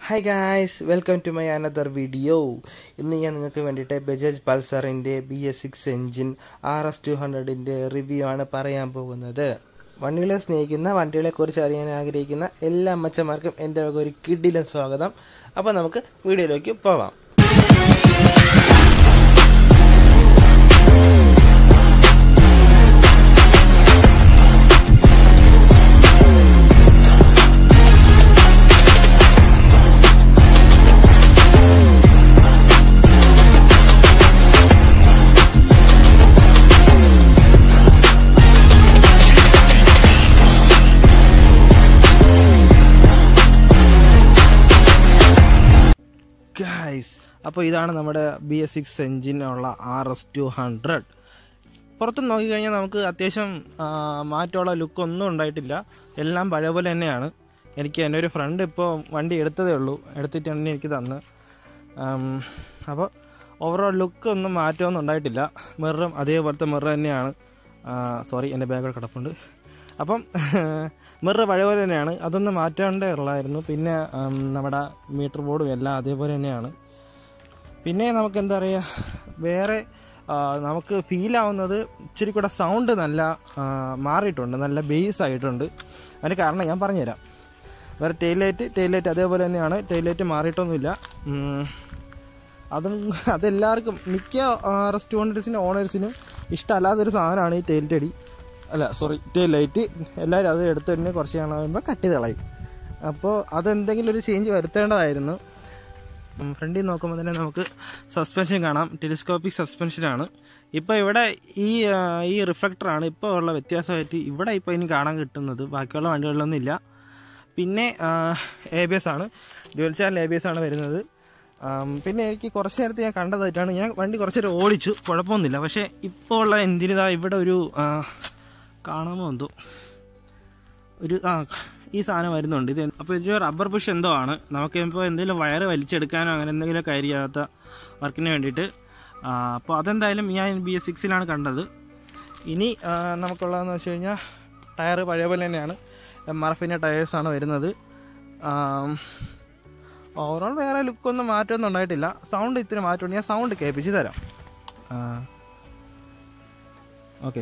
Hi guys welcome to my another video ഇന്ന് ഞാൻ നിങ്ങൾക്ക് വേണ്ടിയിട്ട് ബജാജ് പൾസറിൻ്റെ B S six engine R S two ഹൺഡ്രഡിൻ്റെ റിവ്യൂ ആണ് പറയാൻ പോകുന്നത് വണ്ടികളെ സ്നേഹിക്കുന്ന വണ്ടികളെക്കുറിച്ച് അറിയാൻ ആഗ്രഹിക്കുന്ന എല്ലാ അമ്മച്ചമാർക്കും എൻ്റെ വക ഒരു കിഡിലും സ്വാഗതം അപ്പോൾ നമുക്ക് വീഡിയോയിലേക്ക് പോവാം ഗായ്സ് അപ്പോൾ ഇതാണ് നമ്മുടെ ബി എസ് സിക്സ് എൻജിനുള്ള ആർ എസ് ടു ഹൺഡ്രഡ് പുറത്ത് നോക്കിക്കഴിഞ്ഞാൽ നമുക്ക് അത്യാവശ്യം ആ, മാറ്റമുള്ള ലുക്കൊന്നും ഉണ്ടായിട്ടില്ല എല്ലാം പഴയ പോലെ തന്നെയാണ് എനിക്ക് എൻ്റെ ഒരു ഫ്രണ്ട് ഇപ്പോൾ വണ്ടി എടുത്തതേ ഉള്ളൂ എടുത്തിട്ടാണ് എനിക്ക് തന്ന് അപ്പോൾ ഓവറോൾ ലുക്ക് ഒന്നും മാറ്റമൊന്നും ഉണ്ടായിട്ടില്ല മിററും അതേപോലത്തെ മിറർ തന്നെയാണ് സോറി എൻ്റെ ബാഗിൽ കിടപ്പുണ്ട് അപ്പം മിറർ പഴയ പോലെ തന്നെയാണ് അതൊന്നും മാറ്റേണ്ടേ ഉള്ളായിരുന്നു പിന്നെ ഉം, നമ്മുടെ മീറ്റർ ബോർഡും എല്ലാം അതേപോലെ തന്നെയാണ് പിന്നെ നമുക്ക് എന്താ പറയുക വേറെ ആ, നമുക്ക് ഫീൽ ആവുന്നത് ഇച്ചിരി കൂടെ സൗണ്ട് നല്ല ആ, മാറിയിട്ടുണ്ട് നല്ല ബേസ് ആയിട്ടുണ്ട് അതിന് കാരണം ഞാൻ പറഞ്ഞുതരാം വേറെ ടെയിലൈറ്റ് ടെയിലൈറ്റ് അതേപോലെ തന്നെയാണ് ടെയിലൈറ്റ് മാറിയിട്ടൊന്നുമില്ല ഉം, അതും അതെല്ലാവർക്കും മിക്ക റെസ്റ്റോറൻറ്റ്സിനും ഓണേഴ്സിനും ഇഷ്ടമല്ലാത്തൊരു സാധനമാണ് ഈ ടെയിൽ അടി അല്ല സോറി ടെയിൽ ലൈറ്റ് എല്ലാവരും അത് എടുത്ത് തന്നെ കുറച്ച് കാണുമ്പോൾ കട്ട് ചെയ്ത് കളയും അപ്പോൾ അതെന്തെങ്കിലും ഒരു ചേഞ്ച് വരുത്തേണ്ടതായിരുന്നു ഫ്രണ്ടിൽ നോക്കുമ്പോൾ തന്നെ നമുക്ക് സസ്പെൻഷൻ കാണാം ടെലിസ്കോപ്പിക് സസ്പെൻഷനാണ് ഇപ്പോൾ ഇവിടെ ഈ ആ, ഈ റിഫ്ലക്ടറാണ് ഇപ്പോൾ ഉള്ള വ്യത്യാസമായിട്ട് ഇവിടെ ഇപ്പോൾ ഇനി കാണാൻ കിട്ടുന്നത് ബാക്കിയുള്ള വണ്ടികളിലൊന്നും ഇല്ല പിന്നെ എ ബി എസ് ആണ് dual channel A B S ആണ് വരുന്നത് ആം, പിന്നെ എനിക്ക് കുറച്ച് നേരത്തെ ഞാൻ കണ്ടതായിട്ടാണ് ഞാൻ വണ്ടി കുറച്ച് നേരം ഓടിച്ചു കുഴപ്പമൊന്നുമില്ല പക്ഷേ ഇപ്പോൾ ഉള്ള എന്തിനിതാ ഇവിടെ ഒരു ആ, കാണാമോ എന്തോ ഒരു ആ ഈ സാധനം വരുന്നുണ്ട് ഇത് അപ്പോൾ ഇത് റബ്ബർ പുഷ് എന്തോ ആണ് നമുക്ക് ഇപ്പോൾ എന്തെങ്കിലും വയറ് വലിച്ചെടുക്കാനോ അങ്ങനെ എന്തെങ്കിലും കാര്യമില്ലാത്ത വർക്കിന് വേണ്ടിയിട്ട് ആ, അപ്പോൾ അതെന്തായാലും ഞാൻ ബി എസ് സിക്സിലാണ് കണ്ടത് ഇനി ആ, നമുക്കുള്ളതെന്ന് വെച്ച് കഴിഞ്ഞാൽ ടയർ പഴയ പോലെ തന്നെയാണ് എം ആർ എഫിൻ്റെ ടയേഴ്സാണ് വരുന്നത് ഓവറോൾ വേറെ ലുക്കൊന്നും മാറ്റമൊന്നും ഉണ്ടായിട്ടില്ല സൗണ്ട് ഇത്തിരി മാറ്റമുണ്ട് ഞാൻ സൗണ്ട് കേൾപ്പിച്ച് തരാം ഓക്കെ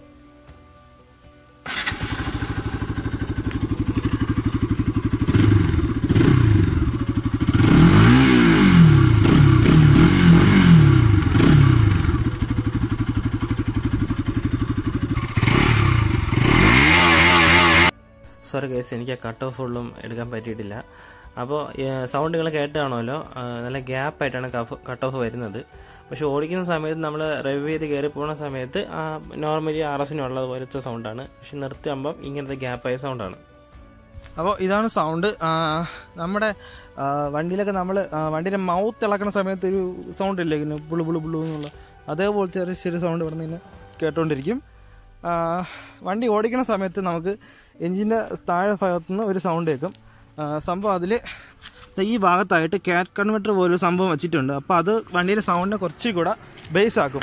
സോറി കേസ് എനിക്ക് ആ കട്ട് ഓഫ് ഫുള്ളും എടുക്കാൻ പറ്റിയിട്ടില്ല അപ്പോൾ സൗണ്ടുകൾ കേട്ടാണല്ലോ നല്ല ഗ്യാപ്പായിട്ടാണ് കട്ട് ഓഫ് വരുന്നത് പക്ഷെ ഓടിക്കുന്ന സമയത്ത് നമ്മൾ റിവ്യൂ ചെയ്ത് കയറി പോകുന്ന സമയത്ത് നോർമലി ആർ എസിനുള്ള പോലത്തെ സൗണ്ടാണ് പക്ഷെ നിർത്തിയാകുമ്പം ഇങ്ങനത്തെ ഗ്യാപ്പായ സൗണ്ടാണ് അപ്പോൾ ഇതാണ് സൗണ്ട് നമ്മുടെ ആ, വണ്ടിയിലൊക്കെ നമ്മൾ വണ്ടിയുടെ മൗത്ത് ഇളക്കുന്ന സമയത്ത് ഒരു സൗണ്ട് ഇല്ലേ ഇങ്ങനെ പുളു പുളു പുളു എന്നുള്ള അതേപോലത്തെ ഒരു ചെറിയ സൗണ്ട് ഇവിടെ നിന്ന് കേട്ടോണ്ടിരിക്കും ആ, വണ്ടി ഓടിക്കുന്ന സമയത്ത് നമുക്ക് എഞ്ചിൻ്റെ താഴെ ഭാഗത്തുനിന്ന് ഒരു സൗണ്ട് കേൾക്കും ആ, സംഭവം അതിൽ ഈ ഭാഗത്തായിട്ട് കാറ്റ് കൺവെർട്ടർ പോലൊരു സംഭവം വെച്ചിട്ടുണ്ട് അപ്പോൾ അത് വണ്ടിയുടെ സൗണ്ടിനെ കുറച്ചും കൂടെ ബേസ് ആക്കും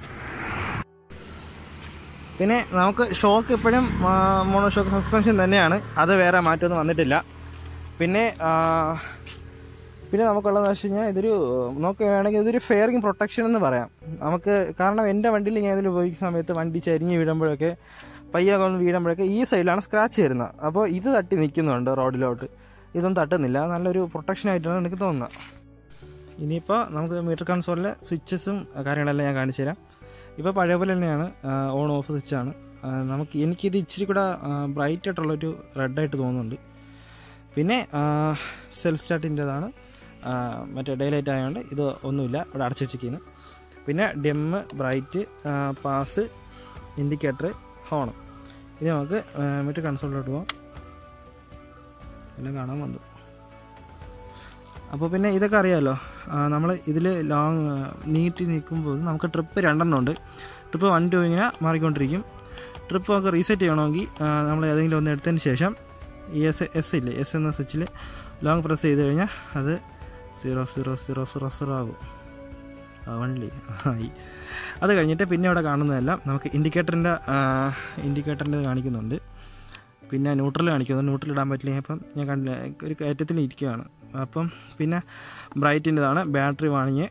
പിന്നെ നമുക്ക് ഷോക്ക് ഇപ്പോഴും മോണോ ഷോക്ക് സസ്പെൻഷൻ തന്നെയാണ് അത് വേറെ മാറ്റമൊന്നും വന്നിട്ടില്ല പിന്നെ ആ, പിന്നെ നമുക്കുള്ളതെന്ന് വെച്ച് കഴിഞ്ഞാൽ ഇതൊരു നോക്കുകയാണെങ്കിൽ ഇതൊരു ഫെയറിങ് പ്രൊട്ടക്ഷൻ എന്ന് പറയാം നമുക്ക് കാരണം എൻ്റെ വണ്ടിയിൽ ഞാൻ ഇതിൽ ഉപയോഗിക്കുന്ന സമയത്ത് വണ്ടി ചരിഞ്ഞ് വീഴുമ്പോഴൊക്കെ പയ്യ കൊണ്ട് വീഴുമ്പോഴൊക്കെ ഈ സൈഡിലാണ് സ്ക്രാച്ച് വരുന്നത് അപ്പോൾ ഇത് തട്ടി നിൽക്കുന്നുണ്ട് റോഡിലോട്ട് ഇതൊന്നും തട്ടുന്നില്ല നല്ലൊരു പ്രൊട്ടക്ഷൻ ആയിട്ടാണ് എനിക്ക് തോന്നുന്നത് ഇനിയിപ്പോൾ നമുക്ക് മീറ്റർ കൺസോളിലെ സ്വിച്ചസും കാര്യങ്ങളെല്ലാം ഞാൻ കാണിച്ചു തരാം ഇപ്പോൾ പഴയ പോലെ തന്നെയാണ് ഓൺ ഓഫ് സ്വിച്ചാണ് നമുക്ക് എനിക്കിത് ഇച്ചിരി കൂടെ ബ്രൈറ്റ് ആയിട്ടുള്ളൊരു റെഡായിട്ട് തോന്നുന്നുണ്ട് പിന്നെ സെൽഫ് സ്റ്റാർട്ടിൻ്റെതാണ് മറ്റേ ഡേലൈറ്റ് ആയതുകൊണ്ട് ഇത് ഒന്നുമില്ല ഇവിടെ അടച്ചു വെച്ചിരിക്കുന്നു പിന്നെ dim bright pass indicator horn ഇനി നമുക്ക് മറ്റേ കൺസോളിലോട്ട് പോകാം എല്ലാം കാണാൻ വന്നു അപ്പോൾ പിന്നെ ഇതൊക്കെ അറിയാമല്ലോ നമ്മൾ ഇതിൽ ലോങ് നീട്ടി നിൽക്കുമ്പോൾ നമുക്ക് ട്രിപ്പ് രണ്ടെണ്ണം ഉണ്ട് ട്രിപ്പ് വൺ ടു ഇങ്ങനെ മാറിക്കൊണ്ടിരിക്കും ട്രിപ്പ് നമുക്ക് റീസെറ്റ് ചെയ്യണമെങ്കിൽ നമ്മൾ ഏതെങ്കിലും ഒന്ന് എടുത്തതിന് ശേഷം ഈ എസ് എസ് ഇല്ലേ എസ് എന്ന സ്വിച്ചിൽ ലോങ് പ്രസ് ചെയ്ത് കഴിഞ്ഞാൽ അത് zero zero zero zero zero ആകും വൺലി ആയി അത് കഴിഞ്ഞിട്ട് പിന്നെ ഇവിടെ കാണുന്നതെല്ലാം നമുക്ക് ഇൻഡിക്കേറ്ററിൻ്റെ ഇൻഡിക്കേറ്ററിൻ്റെ കാണിക്കുന്നുണ്ട് പിന്നെ ന്യൂട്രൽ കാണിക്കുന്നു ന്യൂട്രൽ ഇടാൻ പറ്റില്ല ഇപ്പം ഞാൻ കണ്ടില്ല ഒരു കയറ്റത്തിൽ ഇരിക്കുകയാണ് അപ്പം പിന്നെ ബ്രൈറ്റിൻ്റെതാണ് ബാറ്ററി വാണിങ്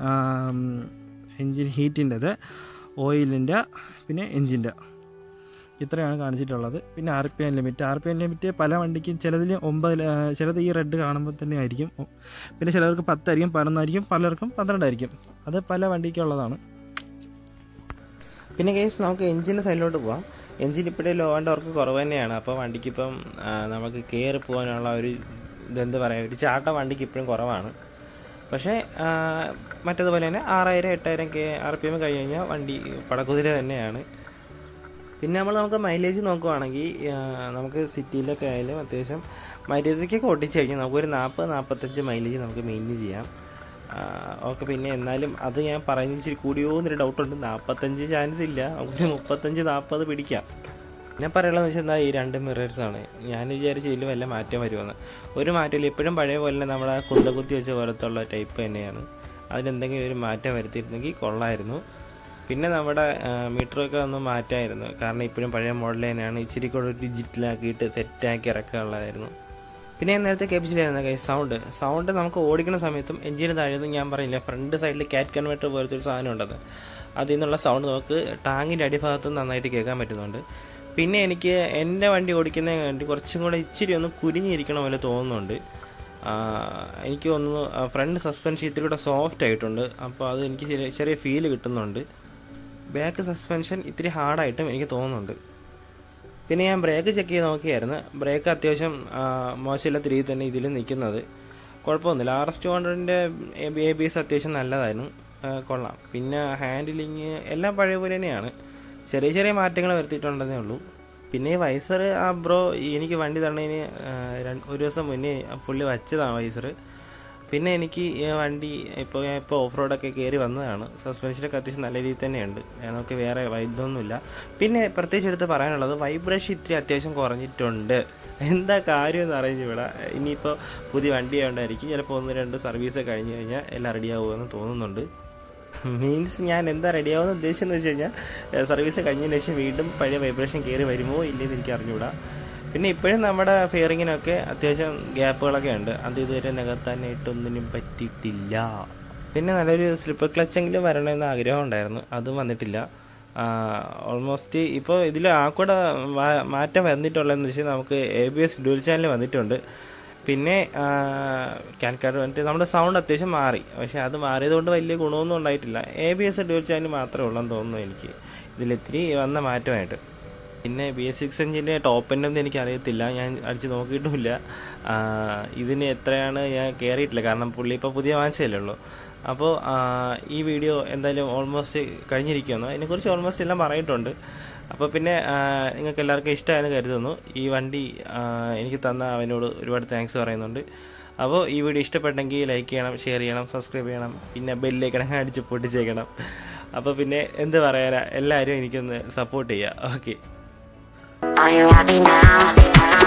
എൻജിൻ ഹീറ്റിൻ്റെത് ഓയിലിൻ്റെ പിന്നെ എൻജിൻ്റെ ഇത്രയാണ് കാണിച്ചിട്ടുള്ളത് പിന്നെ R P M limit R P M limit പല വണ്ടിക്കും ചിലതിൽ ഒമ്പത് ല- ചിലത് ഈ റെഡ് കാണുമ്പോൾ തന്നെ ആയിരിക്കും ഒ- പിന്നെ ചിലർക്ക് പത്തായിരിക്കും പതിനൊന്നായിരിക്കും പലർക്കും പന്ത്രണ്ടായിരിക്കും അത് പല വണ്ടിക്കുള്ളതാണ് പിന്നെ കേസ് നമുക്ക് എഞ്ചിൻ്റെ സൈഡിലോട്ട് പോവാം എഞ്ചിൻ ഇപ്പോഴേ ലോ ആൻഡ് വർക്ക് കുറവ് തന്നെയാണ് അപ്പോൾ വണ്ടിക്ക് ഇപ്പം ആ, നമുക്ക് കയറി പോകാനുള്ള ഒരു ഇതെന്ത് പറയുക ഒരു ചാട്ടം വണ്ടിക്ക് ഇപ്പോഴും കുറവാണ് പക്ഷേ ആ, മറ്റേതുപോലെ തന്നെ ആറായിരം എട്ടായിരം കെ ആർ പി എം കഴിഞ്ഞ് കഴിഞ്ഞാൽ വണ്ടി പടക്കുതിര തന്നെയാണ് പിന്നെ നമ്മൾ നമുക്ക് മൈലേജ് നോക്കുവാണെങ്കിൽ ആ, നമുക്ക് സിറ്റിയിലൊക്കെ ആയാലും അത്യാവശ്യം മര്യാദയ്ക്കൊക്കെ ഓടിച്ചു കഴിഞ്ഞാൽ നമുക്കൊരു നാൽപ്പത് നാൽപ്പത്തഞ്ച് മൈലേജ് നമുക്ക് മെയിൻറ്റെയിൻ ചെയ്യാം ഓക്കെ പിന്നെ എന്നാലും അത് ഞാൻ പറയുന്നത് ഇച്ചിരി കൂടിയോ എന്നൊരു ഡൗട്ടുണ്ട് നാൽപ്പത്തഞ്ച് ചാൻസ് ഇല്ല നമുക്കൊരു മുപ്പത്തഞ്ച് നാൽപ്പത് പിടിക്കാം ഞാൻ പറയുള്ളതെന്ന് വെച്ചാൽ എന്താ ഈ രണ്ട് മിറേഴ്സാണ് ഞാൻ വിചാരിച്ചു ഇതിൽ വല്ല മാറ്റം വരുമെന്ന് ഒരു മാറ്റമില്ല ഇപ്പോഴും പഴയ പോലെ തന്നെ നമ്മുടെ കുന്തകുത്തി വെച്ച പോലത്തെ ഉള്ള ടൈപ്പ് തന്നെയാണ് അതിനെന്തെങ്കിലും ഒരു മാറ്റം വരുത്തിയിരുന്നെങ്കിൽ കൊള്ളായിരുന്നു പിന്നെ നമ്മുടെ മീറ്ററൊക്കെ ഒന്ന് മാറ്റായിരുന്നു കാരണം ഇപ്പോഴും പഴയ മോഡൽ തന്നെയാണ് ഇച്ചിരി കൂടെ ഒരു ഡിജിറ്റലാക്കിയിട്ട് സെറ്റാക്കി ഇറക്കാനുള്ളതായിരുന്നു പിന്നെ ഞാൻ നേരത്തെ കേൾപ്പിച്ചില്ലായിരുന്നു കൈ സൗണ്ട് സൗണ്ട് നമുക്ക് ഓടിക്കുന്ന സമയത്തും എഞ്ചിന് താഴെ ഞാൻ പറയില്ല ഫ്രണ്ട് സൈഡിൽ കാറ്റ് കൺവെർട്ടർ പോലത്തെ ഒരു സാധനം ഉണ്ടത് അതിൽ നിന്നുള്ള സൗണ്ട് നമുക്ക് ടാങ്കിൻ്റെ അടിഭാഗത്ത് നന്നായിട്ട് കേൾക്കാൻ പറ്റുന്നുണ്ട് പിന്നെ എനിക്ക് എൻ്റെ വണ്ടി ഓടിക്കുന്നതിന് വേണ്ടി കുറച്ചും കൂടെ ഇച്ചിരി ഒന്ന് കുരിഞ്ഞിരിക്കണ പോലെ തോന്നുന്നുണ്ട് ആ, എനിക്ക് തോന്നുന്നു ഫ്രണ്ട് സസ്പെൻഷൻ ഇത്തിരി കൂടെ സോഫ്റ്റ് ആയിട്ടുണ്ട് അപ്പോൾ അത് എനിക്ക് ചെറിയ ചെറിയ ഫീല് കിട്ടുന്നുണ്ട് ബാക്ക് സസ്പെൻഷൻ ഇത്തിരി ഹാർഡായിട്ടും എനിക്ക് തോന്നുന്നുണ്ട് പിന്നെ ഞാൻ ബ്രേക്ക് ചെക്ക് ചെയ്ത് നോക്കിയായിരുന്നു ബ്രേക്ക് അത്യാവശ്യം ആ, മോശമില്ലാത്ത രീതിയിൽ തന്നെ ഇതിൽ നിൽക്കുന്നത് കുഴപ്പമൊന്നുമില്ല ആർ എസ് ടു ഹൺഡ്രഡിൻ്റെ എ ബി എസ് അത്യാവശ്യം നല്ലതായിരുന്നു ആ, കൊള്ളാം പിന്നെ ഹാൻഡിലിങ് എല്ലാം പഴയ പോലെ തന്നെയാണ് ചെറിയ ചെറിയ മാറ്റങ്ങൾ വരുത്തിയിട്ടുണ്ടെന്നേ ഉള്ളൂ പിന്നെ ഈ വൈസർ ആ ബ്രോ എനിക്ക് വണ്ടി തന്നതിന് ആ, രണ്ട് ഒരു ദിവസം മുന്നേ പുള്ളി വച്ചതാണ് വൈസർ പിന്നെ എനിക്ക് ഈ വണ്ടി ഇപ്പോൾ ഞാൻ ഇപ്പോൾ ഓഫ് റോഡൊക്കെ കയറി വന്നതാണ് സസ്പെൻഷനൊക്കെ അത്യാവശ്യം നല്ല രീതിയിൽ തന്നെയുണ്ട് നമുക്ക് വേറെ വൈദ്യമൊന്നുമില്ല പിന്നെ പ്രത്യേകിച്ച് എടുത്ത് പറയാനുള്ളത് വൈബ്രേഷൻ ഇത്തിരി അത്യാവശ്യം കുറഞ്ഞിട്ടുണ്ട് എന്താ കാര്യം എന്ന് അറിഞ്ഞൂടാ ഇനിയിപ്പോൾ പുതിയ വണ്ടി ആയതുകൊണ്ടായിരിക്കും ചിലപ്പോൾ ഒന്ന് രണ്ട് സർവീസ് കഴിഞ്ഞ് കഴിഞ്ഞാൽ എല്ലാം റെഡിയാവുമെന്ന് തോന്നുന്നുണ്ട് മീൻസ് ഞാൻ എന്താ റെഡിയാവുന്ന ഉദ്ദേശം വെച്ച് കഴിഞ്ഞാൽ സർവീസ് കഴിഞ്ഞതിന് ശേഷം വീണ്ടും പഴയ വൈബ്രേഷൻ കയറി വരുമോ ഇല്ലെന്ന് എനിക്ക് അറിഞ്ഞുകൂടാ പിന്നെ ഇപ്പോഴും നമ്മുടെ ഫെയറിങ്ങിനൊക്കെ അത്യാവശ്യം ഗ്യാപ്പുകളൊക്കെ ഉണ്ട് അത് ഇതുവരെ നികത്താനായിട്ടൊന്നിനും പറ്റിയിട്ടില്ല പിന്നെ നല്ലൊരു സ്ലിപ്പർ ക്ലച്ചെങ്കിലും വരണമെന്ന് ആഗ്രഹം ഉണ്ടായിരുന്നു അതും വന്നിട്ടില്ല ഓൾമോസ്റ്റ് ഇപ്പോൾ ഇതിൽ ആ കൂടെ മാ- മാറ്റം വന്നിട്ടുള്ളതെന്ന് വെച്ചാൽ നമുക്ക് A B S dual channel വന്നിട്ടുണ്ട് പിന്നെ ക്യാൻ കാർഡ് വന്നിട്ട് നമ്മുടെ സൗണ്ട് അത്യാവശ്യം മാറി പക്ഷേ അത് മാറിയതുകൊണ്ട് വലിയ ഗുണമൊന്നും ഉണ്ടായിട്ടില്ല A B S dual channel മാത്രമേ ഉള്ളെന്ന് തോന്നുന്നു എനിക്ക് ഇതിലിത്തിരി വന്ന മാറ്റമായിട്ട് പിന്നെ ബി എസ് സിക്സ് എഞ്ചിൻ്റെ ടോപ്പ് എൻ്റെ ഒന്നും എനിക്ക് അറിയത്തില്ല ഞാൻ അടിച്ച് നോക്കിയിട്ടുമില്ല ആ, ഇതിന് എത്രയാണ് ഞാൻ കയറിയിട്ടില്ല കാരണം പുള്ളി ഇപ്പോൾ പുതിയ വാങ്ങിച്ചതല്ലേ ഉള്ളൂ അപ്പോൾ ആ, ഈ വീഡിയോ എന്തായാലും ഓൾമോസ്റ്റ് കഴിഞ്ഞിരിക്കുന്നു അതിനെക്കുറിച്ച് ഓൾമോസ്റ്റ് എല്ലാം പറഞ്ഞിട്ടുണ്ട് അപ്പോൾ പിന്നെ ആ, നിങ്ങൾക്ക് എല്ലാവർക്കും ഇഷ്ടമായെന്ന് കരുതുന്നു ഈ വണ്ടി ആ, എനിക്ക് തന്ന അവനോട് ഒരുപാട് താങ്ക്സ് പറയുന്നുണ്ട് അപ്പോൾ ഈ വീഡിയോ ഇഷ്ടപ്പെട്ടെങ്കിൽ ലൈക്ക് ചെയ്യണം ഷെയർ ചെയ്യണം സബ്സ്ക്രൈബ് ചെയ്യണം പിന്നെ ബെല്ലേക്കണം അടിച്ച് പൊട്ടിച്ചേക്കണം അപ്പോൾ പിന്നെ എന്ത് പറയാനാ എല്ലാവരും എനിക്കൊന്ന് സപ്പോർട്ട് ചെയ്യുക okay Are you happy now?